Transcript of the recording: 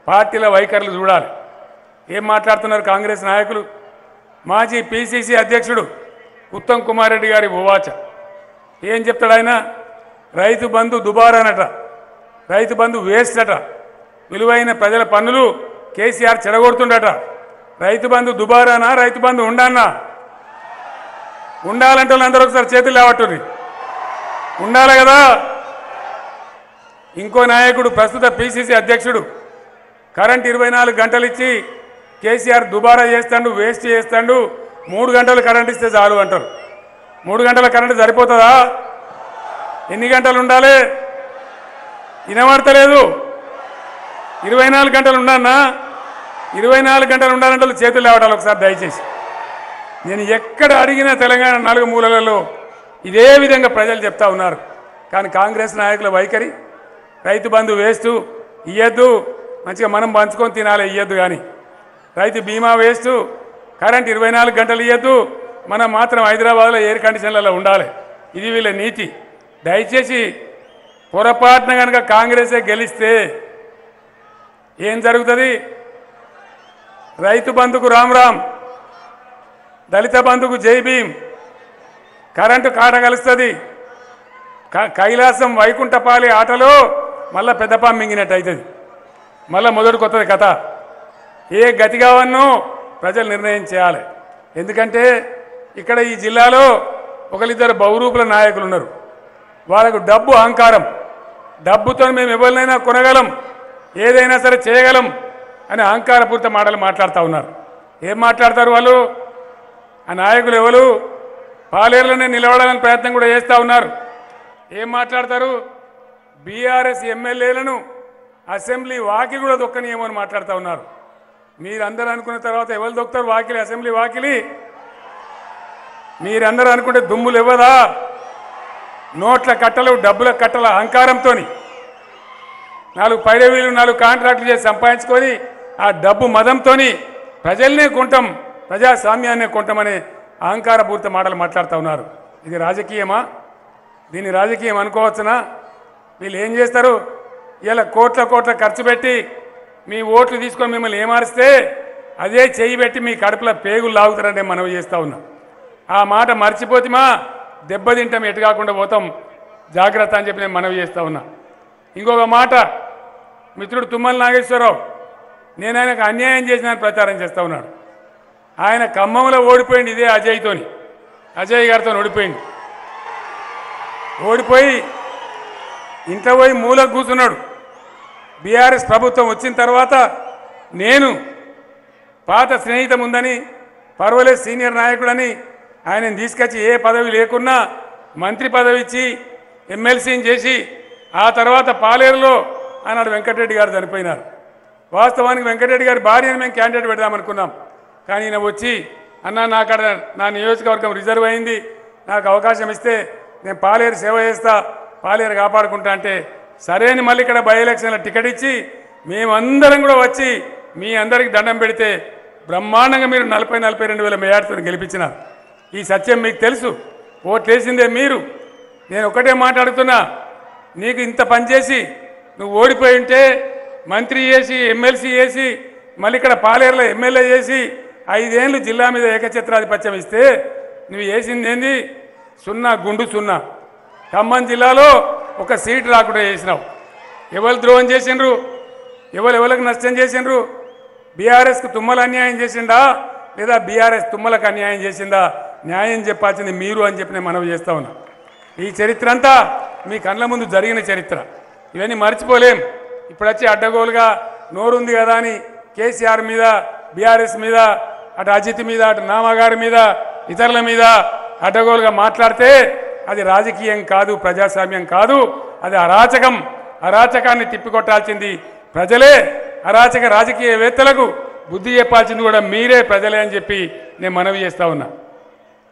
పార్టీల వైఖరులు చూడాలి ఏం మాట్లాడుతున్నారు కాంగ్రెస్ నాయకులు మాజీ పిసిసి అధ్యక్షుడు ఉత్తమ్ కుమార్ రెడ్డి గారి ఉవాచ ఏం చెప్తాడు ఆయన రైతు బంధు దుబారానట రైతు బంధు వేస్ట్ అట విలువైన ప్రజల పన్నులు కేసీఆర్ చెడగొడుతుండట రైతు బంధు దుబారానా రైతు బంధు ఉండానా ఉండాలంటే వాళ్ళందరూ ఒకసారి చేతులు లేవట్టుర్రి ఉండాలి కదా ఇంకో నాయకుడు ప్రస్తుత పిసిసి అధ్యక్షుడు కరెంట్ ఇరవై నాలుగు గంటలు ఇచ్చి కేసీఆర్ దుబారా చేస్తాడు వేస్ట్ చేస్తాడు మూడు గంటలు కరెంట్ ఇస్తే చాలు అంటారు మూడు గంటల కరెంట్ సరిపోతుందా ఎన్ని గంటలు ఉండాలి వినబడతలేదు ఇరవై నాలుగు గంటలు ఉండన్నా ఇరవై నాలుగు గంటలు ఉండాలంటే వాళ్ళు చేతులు లేవటాలి ఒకసారి దయచేసి నేను ఎక్కడ అడిగినా తెలంగాణ నాలుగు మూలలలో ఇదే విధంగా ప్రజలు చెప్తా ఉన్నారు కానీ కాంగ్రెస్ నాయకుల వైఖరి రైతు బంధు వేస్తూ ఇయ్యద్దు మంచిగా మనం పంచుకొని తినాలి ఇయ్యద్దు కానీ రైతు బీమా వేస్తూ కరెంట్ ఇరవై నాలుగు గంటలు ఇయ్యద్దు మనం మాత్రం హైదరాబాద్లో ఎయిర్ కండిషన్లలో ఉండాలి ఇది వీళ్ళ నీతి దయచేసి పొరపాటున కనుక కాంగ్రెసే గెలిస్తే ఏం జరుగుతుంది రైతు బంధుకు రామ్ రామ్ దళిత బంధుకు జై భీమ్ కరెంటు కాట కలుస్తుంది క- కైలాసం వైకుంఠపాలి ఆటలో మళ్ళా పెద్దపాం మింగినట్టు అవుతుంది మళ్ళా మొదటి కొత్తది కథ ఏ గతి కావన్నో ప్రజలు నిర్ణయం చేయాలి ఎందుకంటే ఇక్కడ ఈ జిల్లాలో ఒకరిద్దరు బహురూపుల నాయకులు ఉన్నారు వాళ్ళకు డబ్బు అహంకారం డబ్బుతో మేము ఎవరినైనా కొనగలం ఏదైనా సరే చేయగలం అని అహంకారపూరిత మాటలు మాట్లాడుతూ ఉన్నారు ఏం మాట్లాడతారు వాళ్ళు ఆ నాయకులు ఎవరు పాలేరులోనే నిలబడాలని ప్రయత్నం కూడా చేస్తూ ఉన్నారు ఏం మాట్లాడతారు బీఆర్ఎస్ ఎమ్మెల్యేలను అసెంబ్లీ వాకిలి కూడా దొక్కనియేమో అని మాట్లాడుతూ ఉన్నారు మీరందరూ అనుకున్న తర్వాత ఎవరు దొక్కుతారు వాకిలి అసెంబ్లీ వాకిలి మీరందరూ అనుకుంటే దుమ్ములు ఇవ్వదా నోట్ల కట్టలు డబ్బుల కట్టల అహంకారంతో నాలుగు పైరవీలు నాలుగు కాంట్రాక్టులు చేసి సంపాదించుకొని ఆ డబ్బు మదంతోని ప్రజల్నే కొంటాం ప్రజాస్వామ్యాన్నే కొంటామనే అహంకారపూరిత మాటలు మాట్లాడుతూ ఉన్నారు ఇది రాజకీయమా దీన్ని రాజకీయం అనుకోవచ్చునా వీళ్ళు ఏం చేస్తారు ఇలా కోట్ల కోట్ల ఖర్చు పెట్టి మీ ఓట్లు తీసుకొని మిమ్మల్ని ఏమారిస్తే అదే చెయ్యి పెట్టి మీ కడుపులో పేగులు లాగుతారని నేను మనవి చేస్తూ ఉన్నా ఆ మాట మర్చిపోతిమా దెబ్బతింటాం ఎటు కాకుండా పోతాం జాగ్రత్త అని చెప్పి నేను మనవి చేస్తూ ఉన్నా ఇంకొక మాట మిత్రుడు తుమ్మల నాగేశ్వరరావు నేను ఆయనకు అన్యాయం చేసినాను ప్రచారం చేస్తూ ఉన్నాడు ఆయన ఖమ్మంలో ఓడిపోయింది ఇదే అజయ్తోని అజయ్ గారితో ఓడిపోయింది ఓడిపోయి ఇంట్లో పోయి మూలకు కూర్చున్నాడు బీఆర్ఎస్ ప్రభుత్వం వచ్చిన తర్వాత నేను పాత స్నేహితం ఉందని పర్వాలేదు సీనియర్ నాయకుడని ఆయనను తీసుకొచ్చి ఏ పదవి లేకున్నా మంత్రి పదవి ఇచ్చి ఎమ్మెల్సీని చేసి ఆ తర్వాత పాలేరులో ఆనాడు వెంకటరెడ్డి గారు చనిపోయినారు వాస్తవానికి వెంకటరెడ్డి గారి భార్యను మేము క్యాండిడేట్ పెడదామనుకున్నాం కానీ ఈయన వచ్చి అన్న నాకు అక్కడ నా నియోజకవర్గం రిజర్వ్ అయింది నాకు అవకాశం ఇస్తే నేను పాలేరు సేవ చేస్తా పాలేరు కాపాడుకుంటా అంటే సరే అని మళ్ళీ ఇక్కడ బై ఎలక్షన్ల టికెట్ ఇచ్చి మేమందరం కూడా వచ్చి మీ అందరికి దండం పెడితే బ్రహ్మాండంగా మీరు నలభై నలభై రెండు వేల మేయాడుతో గెలిపించినారు ఈ సత్యం మీకు తెలుసు ఓట్లేసిందే మీరు నేను ఒకటే మాట్లాడుతున్నా నీకు ఇంత పని చేసి నువ్వు ఓడిపోయి ఉంటే మంత్రి చేసి ఎమ్మెల్సీ చేసి మళ్ళీ ఇక్కడ పాలేరులో ఎమ్మెల్యే చేసి ఐదేళ్ళు జిల్లా మీద ఏకఛత్రాధిపత్యం ఇస్తే నువ్వు చేసింది ఏంది సున్నా గుండు సున్నా ఖమ్మం జిల్లాలో ఒక సీట్ రాకుండా చేసినావు ఎవరు ద్రోహం చేసిండ్రు ఎవరు ఎవరికి నష్టం చేసిండ్రు బీఆర్ఎస్కు తుమ్మల అన్యాయం చేసిండా లేదా బీఆర్ఎస్ తుమ్మలకు అన్యాయం చేసిందా న్యాయం చెప్పాల్సింది మీరు అని చెప్పి నేను మనవి చేస్తా ఉన్నా ఈ చరిత్ర అంతా మీ కళ్ళ ముందు జరిగిన చరిత్ర ఇవన్నీ మర్చిపోలేం ఇప్పుడు వచ్చి అడ్డగోలుగా నోరుంది కదా అని కేసీఆర్ మీద బీఆర్ఎస్ మీద అటు అజిత్ మీద అటు నామగారి మీద ఇతరుల మీద అడ్డగోలుగా మాట్లాడితే అది రాజకీయం కాదు ప్రజాస్వామ్యం కాదు అది అరాచకం అరాచకాన్ని తిప్పికొట్టాల్సింది ప్రజలే అరాచక రాజకీయవేత్తలకు బుద్ధి చెప్పాల్సింది కూడా మీరే ప్రజలే అని చెప్పి నేను మనవి చేస్తా ఉన్నా